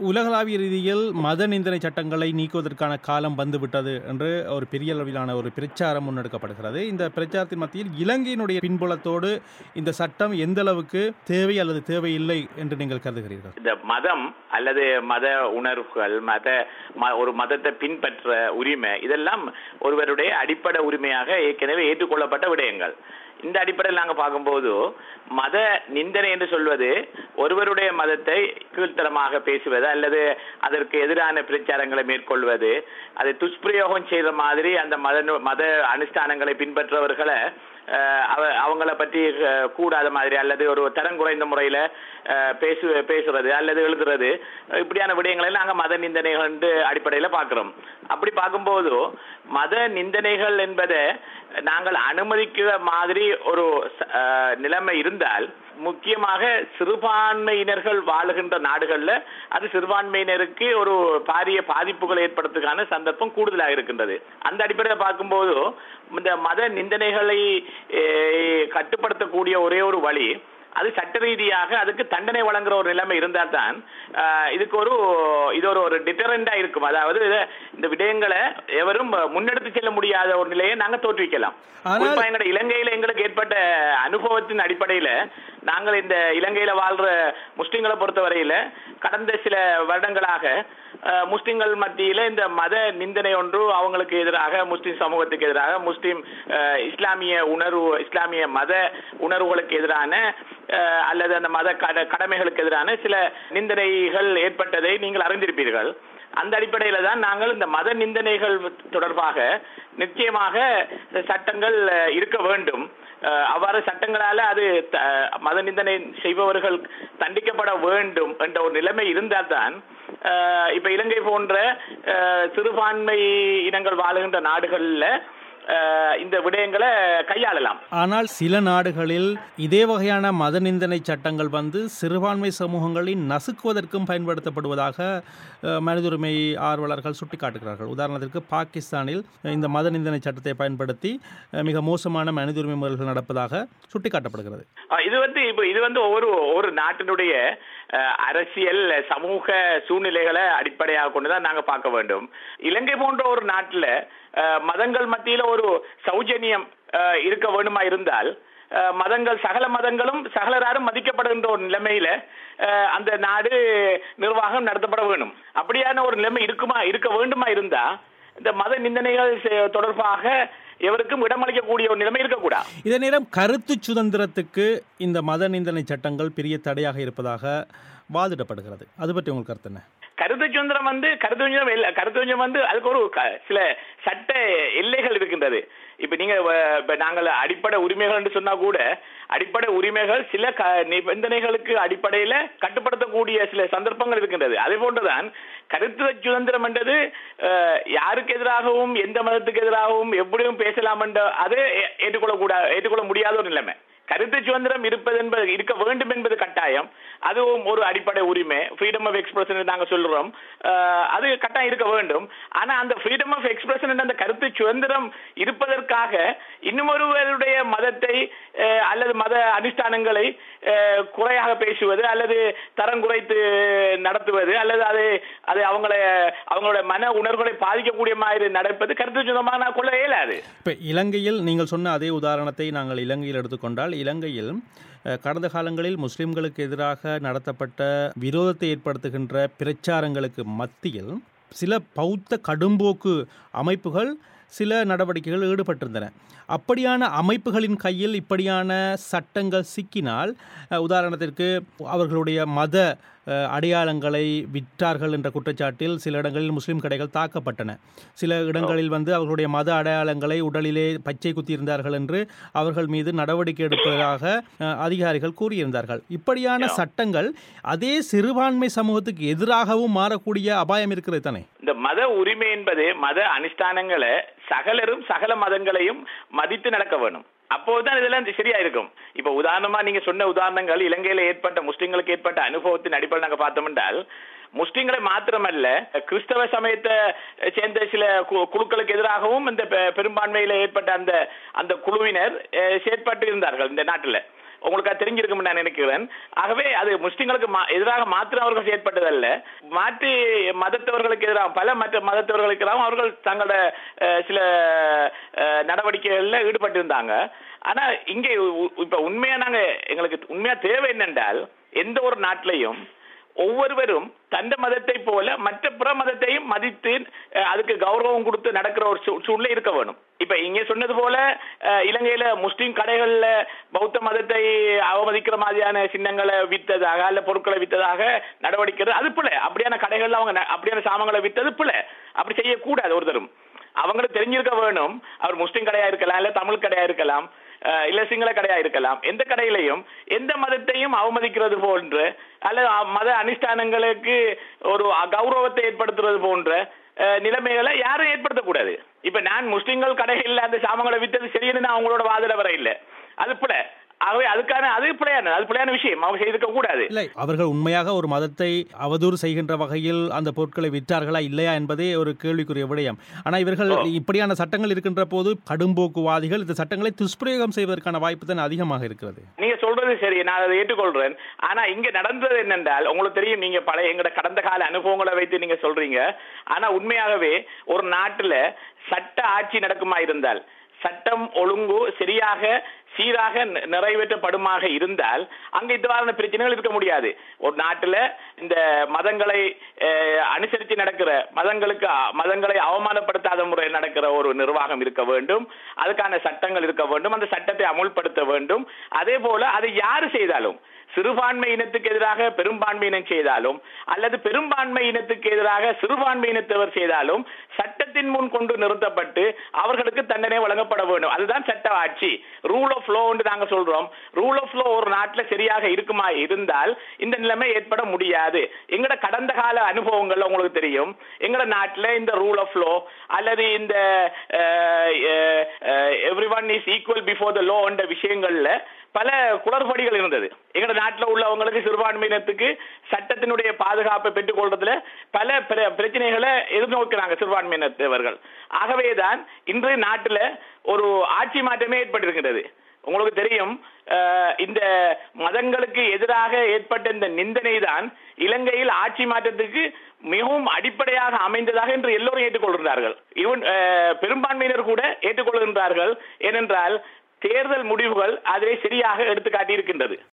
உலகளாவிய ரீதியில் மத நிந்தனை சட்டங்களை நீக்குவதற்கான காலம் வந்துவிட்டது என்று ஒரு பெரிய அளவிலான ஒரு பிரச்சாரம் முன்னெடுக்கப்படுகிறது இந்த பிரச்சாரத்தின் மத்தியில் இலங்கையினுடைய பின்புலத்தோடு இந்த சட்டம் எந்த அளவுக்கு தேவை அல்லது தேவையில்லை என்று நீங்கள் கருதுகிறீர்கள் இந்த மதம் அல்லது மத உணர்வுகள் மத ம- ஒரு மதத்தை பின்பற்ற உரிமை இதெல்லாம் ஒருவருடைய அடிப்படை உரிமையாக ஏற்கனவே ஏற்றுக்கொள்ளப்பட்ட விடயங்கள் இந்த அடிப்படையில் நாங்கள் பார்க்கும்போது மத நிந்தனை என்று சொல்வது ஒருவருடைய மதத்தை கீழ்த்தரமாக பேசுவது அல்லது அதற்கு எதிரான பிரச்சாரங்களை மேற்கொள்வது அதை துஷ்பிரயோகம் செய்த மாதிரி அந்த மத நு- மத அனுஷ்டானங்களை பின்பற்றவர்களை அஹ், அவ- அவங்கள பற்றி அஹ், கூடாத மாதிரி அல்லது ஒரு தரம் குறைந்த முறையில அஹ், பேசு பேசுறது அல்லது எழுதுறது அஹ், இப்படியான விடயங்களை நாங்கள் மத நிந்தனைகள் என்று அடிப்படையில் பார்க்கிறோம் அப்படி பார்க்கும்போது மத நிந்தனைகள் என்பதை நாங்கள் அனுமதிக்கிற மாதிரி ஒரு ச- அஹ், நிலைமை இருந்தால் முக்கியமாக சிறுபான்மையினர்கள் வாழுகின்ற நாடுகள்ல அது சிறுபான்மையினருக்கு ஒரு பாரிய பாதிப்புகளை ஏற்படுத்துக்கான சந்தர்ப்பம் கூடுதலாக இருக்கின்றது அந்த அடிப்படையில் பார்க்கும்போது இந்த மத நிந்தனைகளை eh, கட்டுப்படுத்தக்கூடிய ஒரே ஒரு வழி அது சட்ட ரீதியாக அதுக்கு தண்டனை வழங்குற ஒரு நிலைமை இருந்தால் தான் ஆஹ், இதுக்கு ஒரு இது ஒரு ஒரு டிட்டரண்டா இருக்கும் அதாவது இத- இந்த விடயங்களை எவரும் முன்னெடுத்து செல்ல முடியாத ஒரு நிலையை நாங்க தோற்றுவிக்கலாம் ஆனால்- குறிப்பா எங்கட இலங்கையில எங்களுக்கு ஏற்பட்ட அனுபவத்தின் அடிப்படையில நாங்கள் இந்த இலங்கையில வாழ்ற முஸ்லிம்களை பொறுத்தவரையில கடந்த சில வருடங்களாக அஹ், முஸ்லிம்கள் மத்தியில இந்த மத நிந்தனை ஒன்று அவங்களுக்கு எதிராக முஸ்லிம் சமூகத்துக்கு எதிராக முஸ்லிம் அஹ், இஸ்லாமிய உணர்வு இஸ்லாமிய மத உணர்வுகளுக்கு எதிரான அஹ், அல்லது அந்த மத கட- கடமைகளுக்கு எதிரான சில நிந்தனைகள் ஏற்பட்டதை நீங்கள் அறிந்திருப்பீர்கள் அந்த அடிப்படையில தான் நாங்கள் இந்த மத நிந்தனைகள் தொடர்பாக நிச்சயமாக சட்டங்கள் அஹ், இருக்க வேண்டும் அஹ், அவ்வாறு சட்டங்களால அது த- மத நிந்தனை செய்பவர்கள் தண்டிக்கப்பட வேண்டும் என்ற ஒரு நிலைமை இருந்தால்தான் அஹ், இப்ப இலங்கை போன்ற அஹ், சிறுபான்மை இனங்கள் வாழுகின்ற நாடுகள்ல அஹ், இந்த விடயங்களை கையாளலாம் ஆனால் சில நாடுகளில் இதே வகையான மத நிந்தனை சட்டங்கள் வந்து சிறுபான்மை சமூகங்களின் நசுக்குவதற்கும் பயன்படுத்தப்படுவதாக அஹ், மனித உரிமை ஆர்வலர்கள் சுட்டிக்காட்டுகிறார்கள் உதாரணத்திற்கு பாகிஸ்தானில் இந்த மத நிந்தனை சட்டத்தை பயன்படுத்தி அஹ், மிக மோசமான மனித உரிமை முறைகள் நடப்பதாக சுட்டிக்காட்டப்படுகிறது ஆ, இது வந்து இப்ப இது வந்து ஒவ்வொரு ஒரு நாட்டினுடைய அஹ், அரசியல் சமூக சூழ்நிலைகளை அடிப்படையாக கொண்டுதான் நாங்க பார்க்க வேண்டும் இலங்கை போன்ற ஒரு நாட்டுல அஹ், மதங்கள் மத்தியில ஒரு சௌஜன்யம் அஹ், இருக்க வேண்டுமா இருந்தால் அஹ், மதங்கள் சகல மதங்களும் சகலராரும் மதிக்கப்படுகின்ற ஒரு நிலைமையில அஹ், அந்த நாடு நிர்வாகம் நடத்தப்பட வேண்டும் அப்படியான ஒரு நிலைமை இருக்குமா இருக்க வேண்டுமா இருந்தா இந்த மத நிந்தனைகள் செ- தொடர்பாக எவருக்கும் இடமளிக்கக்கூடிய ஒரு நிலைமை இருக்கக்கூடாது இதே நேரம் கருத்து சுதந்திரத்துக்கு இந்த மத நிந்தனை சட்டங்கள் பெரிய தடையாக இருப்பதாக வாதிடப்படுகிறது அது பற்றி உங்களுக்கு கருத்து என்ன கருத்து சுதந்திரம் வந்து கருத்து சுதந்திரம் இல்ல- கருத்து சுதந்திரம் வந்து அதுக்கு ஒரு க- சில சட்ட எல்லைகள் இருக்கின்றது இப்ப நீங்க வ- இப்ப நாங்கள் அடிப்படை உரிமைகள் என்று சொன்னா கூட அடிப்படை உரிமைகள் சில க- நிபந்தனைகளுக்கு அடிப்படையில கட்டுப்படுத்தக்கூடிய சில சந்தர்ப்பங்கள் இருக்கின்றது அதே போன்றுதான் கருத்து சுதந்திரம் என்றது அஹ், யாருக்கு எதிராகவும் எந்த மதத்துக்கு எதிராகவும் எப்படியும் பேசலாம் என்ற அது ஏ- ஏற்றுக்கொள்ளக்கூடாது ஏற்றுக்கொள்ள முடியாத ஒரு நிலைமை கருத்து சுதந்திரம் இருப்பது என்பது இருக்க வேண்டும் என்பது கட்டாயம் அதுவும் ஒரு அடிப்படை உரிமை ஃப்ரீடம் ஆஃப் எக்ஸ்பிரஷன் நாங்க சொல்றோம் அஹ், அது கட்டாயம் இருக்க வேண்டும் ஆனா அந்த ஃப்ரீடம் ஆஃப் எக்ஸ்பிரஷன் என்ற அந்த கருத்து சுதந்திரம் இருப்பதற்காக இன்னுமொருவருடைய மதத்தை அஹ், அல்லது மத அனுஷ்டானங்களை அஹ், குறையாக பேசுவது அல்லது தரம் குறைத்து நடத்துவது அல்லது அது அது அவங்களை அவங்களோட மன உணர்வுகளை பாதிக்கக்கூடிய மாதிரி நடப்பது கருத்து சுதந்திரமாக கொள்ள இயலாது இப்போ இலங்கையில் நீங்கள் சொன்ன அதே உதாரணத்தை நாங்கள் இலங்கையில் எடுத்துக்கொண்டால் இலங்கையில் அஹ், கடந்த காலங்களில் முஸ்லிம்களுக்கு எதிராக நடத்தப்பட்ட விரோதத்தை ஏற்படுத்துகின்ற பிரச்சாரங்களுக்கு மத்தியில் சில பௌத்த கடும்போக்கு அமைப்புகள் சில நடவடிக்கைகள் ஈடுபட்டிருந்தன அப்படியான அமைப்புகளின் கையில் இப்படியான சட்டங்கள் சிக்கினால் அஹ், உதாரணத்திற்கு அவர்களுடைய மத அஹ், அடையாளங்களை விற்றார்கள் என்ற குற்றச்சாட்டில் சில இடங்களில் முஸ்லிம் கடைகள் தாக்கப்பட்டன சில இடங்களில் வந்து அவர்களுடைய மத அடையாளங்களை உடலிலே பச்சை குத்தியிருந்தார்கள் என்று அவர்கள் மீது நடவடிக்கை எடுப்பதாக அஹ், அதிகாரிகள் கூறியிருந்தார்கள் இப்படியான சட்டங்கள் அதே சிறுபான்மை சமூகத்துக்கு எதிராகவும் மாறக்கூடிய அபாயம் இருக்கிறது தானே இந்த மத உரிமை என்பது மத அனுஷ்டானங்களை சகலரும் சகல மதங்களையும் மதித்து நடக்க வேணும் அப்போதுதான் இதெல்லாம் சரியா இருக்கும் இப்ப உதாரணமா நீங்க சொன்ன உதாரணங்கள் இலங்கையில ஏற்பட்ட முஸ்லிம்களுக்கு ஏற்பட்ட அனுபவத்தின் அடிப்படையில் நாங்க பார்த்தோம் என்றால் முஸ்லிம்களை மாத்திரமல்ல கிறிஸ்தவ சமயத்தை சேர்ந்த சில கு- குழுக்களுக்கு எதிராகவும் இந்த பெ- பெரும்பான்மையில ஏற்பட்ட அந்த அந்த குழுவினர் அஹ், செயற்பட்டு இருந்தார்கள் இந்த நாட்டுல உங்களுக்கு அது தெரிஞ்சிருக்கும் நான் நினைக்கிறேன் ஆகவே அது முஸ்லிம்களுக்கு மா- எதிராக மாத்திரவர்கள் செயற்பட்டதல்ல மாற்று மதத்தவர்களுக்கு எதிராக பல மற்ற மதத்தவர்களுக்கு எதிராக அவர்கள் தங்களோட அஹ், சில அஹ், நடவடிக்கைகள்ல ஈடுபட்டிருந்தாங்க ஆனா இங்கே உ- இப்ப உண்மையா நாங்க எங்களுக்கு உண்மையா தேவை என்னென்றால் எந்த ஒரு நாட்டிலையும் ஒவ்வொருவரும் தந்த மதத்தை போல மற்ற பிற மதத்தையும் மதித்து அஹ், அதுக்கு கௌரவம் கொடுத்து நடக்கிற ஒரு சூ- சூழ்நிலை இருக்க வேணும் இப்ப இங்க சொன்னது போல அஹ், இலங்கையில முஸ்லிம் கடைகள்ல பௌத்த மதத்தை அவமதிக்கிற மாதிரியான சின்னங்களை வித்ததாக அல்ல பொருட்களை வித்ததாக நடவடிக்கை அது பிள்ளை அப்படியான கடைகள்ல அவங்க ந- அப்படியான சாமான்களை வித்தது பிள்ளை அப்படி செய்யக்கூடாது ஒருத்தரும் அவங்களுக்கு தெரிஞ்சிருக்க வேணும் அவர் முஸ்லிம் கடையா இருக்கலாம் இல்ல தமிழ் கடையா இருக்கலாம் அஹ் இல்ல சிங்கள கடையா இருக்கலாம் எந்த கடையிலையும் எந்த மதத்தையும் அவமதிக்கிறது போன்று அல்லது அ- மத அனுஷ்டானங்களுக்கு ஒரு அ- கௌரவத்தை ஏற்படுத்துறது போன்ற அஹ், நிலைமைகளை யாரும் ஏற்படுத்தக்கூடாது இப்ப நான் முஸ்லிம்கள் கடையில் அந்த சாமான்களை வித்தது சரின்னு நான் அவங்களோட வாதிட வர இல்லை அது பிழ ஆகவே அதுக்கான அது பிழையான அது பிழையான விஷயம் அவங்க செய்திருக்க கூடாது இல்லை அவர்கள் உண்மையாக ஒரு மதத்தை அவதூறு செய்கின்ற வகையில் அந்த பொருட்களை விற்றார்களா இல்லையா என்பதே ஒரு கேள்விக்குரிய விடயம் ஆனால் இவர்கள் இப்படியான சட்டங்கள் இருக்கின்ற போது கடும்போக்குவாதிகள் இந்த சட்டங்களை துஷ்பிரயோகம் செய்வதற்கான வாய்ப்பு தான் அதிகமாக இருக்கிறது நீங்க சொல்றது சரி நான் அதை ஏற்றுக்கொள்றேன் ஆனா இங்க நடந்தது என்னென்றால் உங்களுக்கு தெரியும் நீங்க பழைய எங்கட கடந்த கால அனுபவங்களை வைத்து நீங்க சொல்றீங்க ஆனா உண்மையாகவே ஒரு நாட்டுல சட்ட ஆட்சி நடக்குமா இருந்தால் சட்டம் ஒழுங்கு சரியாக சீராக நி- நிறைவேற்றப்படுமாக இருந்தால் அங்க இவ்வாறான பிரச்சனைகள் இருக்க முடியாது ஒரு நாட்டுல இந்த மதங்களை அஹ், அனுசரித்து நடக்கிற மதங்களுக்கு அ- மதங்களை அவமானப்படுத்தாத முறை நடக்கிற ஒரு நிர்வாகம் இருக்க வேண்டும் அதுக்கான சட்டங்கள் இருக்க வேண்டும் அந்த சட்டத்தை அமுல்படுத்த வேண்டும் அதே போல அதை யாரு செய்தாலும் சிறுபான்மை இனத்துக்கு எதிராக பெரும்பான்மை இனம் செய்தாலும் அல்லது பெரும்பான்மை இனத்துக்கு எதிராக சிறுபான்மை இனத்தவர் செய்தாலும் சட்டத்தின் முன் கொண்டு நிறுத்தப்பட்டு அவர்களுக்கு தண்டனை வழங்கப்பட வேண்டும் அதுதான் சட்ட ஆட்சி ரூல் ஆஃப் லோ என்று நாங்க சொல்றோம் ரூல் ஆஃப் லோ ஒரு நாட்டுல சரியாக இருக்குமா இருந்தால் இந்த நிலைமை ஏற்பட முடியாது எங்கட கடந்த கால அனுபவங்கள் உங்களுக்கு தெரியும் எங்கட நாட்டுல இந்த ரூல் ஆஃப் லோ அல்லது இந்த everyone is equal before the law என்ற விஷயங்கள்ல பல குளறுபடிகள் இருந்தது எங்கட நாட்டுல உள்ளவங்களுக்கு சிறுபான்மையினத்துக்கு சட்டத்தினுடைய பாதுகாப்பை பெற்றுக் கொள்றதுல பல பிர- பிரச்சனைகளை எதிர்நோக்கிறாங்க சிறுபான்மையினத்தவர்கள் ஆகவேதான் இன்று நாட்டுல ஒரு ஆட்சி மாற்றமே ஏற்பட்டிருக்கிறது உங்களுக்கு தெரியும் அஹ், இந்த மதங்களுக்கு எதிராக ஏற்பட்ட இந்த நிந்தனை தான் இலங்கையில் ஆட்சி மாற்றத்துக்கு மிகவும் அடிப்படையாக அமைந்ததாக என்று எல்லோரும் ஏற்றுக்கொள்கிறார்கள் ஈவன் பெரும்பான்மையினர் கூட ஏற்றுக்கொள்கின்றார்கள் ஏனென்றால் தேர்தல் முடிவுகள் அதை சரியாக எடுத்து காட்டியிருக்கின்றது